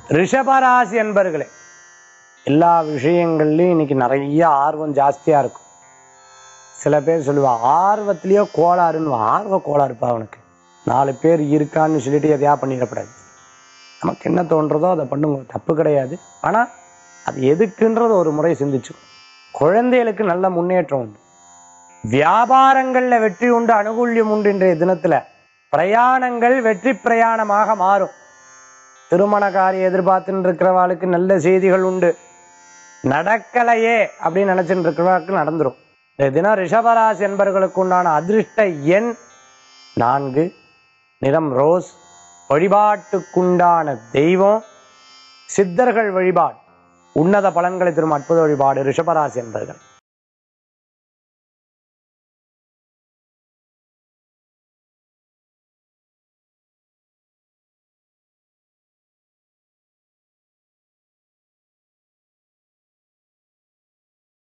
ரிஷபராசி என்பர்களே எல்லா விஷயங்கள்லையும் இன்னைக்கு நிறைய ஆர்வம் ஜாஸ்தியா இருக்கும் சில பேர் சொல்லுவா ஆர்வத்திலேயோ கோளாறுன்னு ஆர்வ கோளாறுப்பா அவனுக்கு நாலு பேர் இருக்கான்னு சொல்லிட்டு எதையா பண்ணிடக்கூடாது நமக்கு என்ன தோன்றதோ அதை பண்ணுங்க தப்பு கிடையாது ஆனா அது எதுக்குன்றது ஒரு முறை சிந்திச்சு குழந்தைகளுக்கு நல்ல முன்னேற்றம் உண்டு வியாபாரங்கள்ல வெற்றி உண்டு அனுகூல்யம் உண்டு இன்றைய தினத்துல பிரயாணங்கள் வெற்றி பிரயாணமாக மாறும் திருமண காரியம் எதிர்பார்த்துன்னு இருக்கிறவாளுக்கு நல்ல செய்திகள் உண்டு நடக்கலையே அப்படின்னு நினைச்சுட்டு இருக்கிறவாளுக்கு நடந்துரும் இந்த தினம் ரிஷபராசி என்பவர்களுக்கு உண்டான அதிர்ஷ்ட எண் நான்கு நிறம் ரோஸ் வழிபாட்டுக்குண்டான தெய்வம் சித்தர்கள் வழிபாடு உன்னத பலன்களை தரும் அற்புத வழிபாடு ரிஷபராசி என்பர்கள்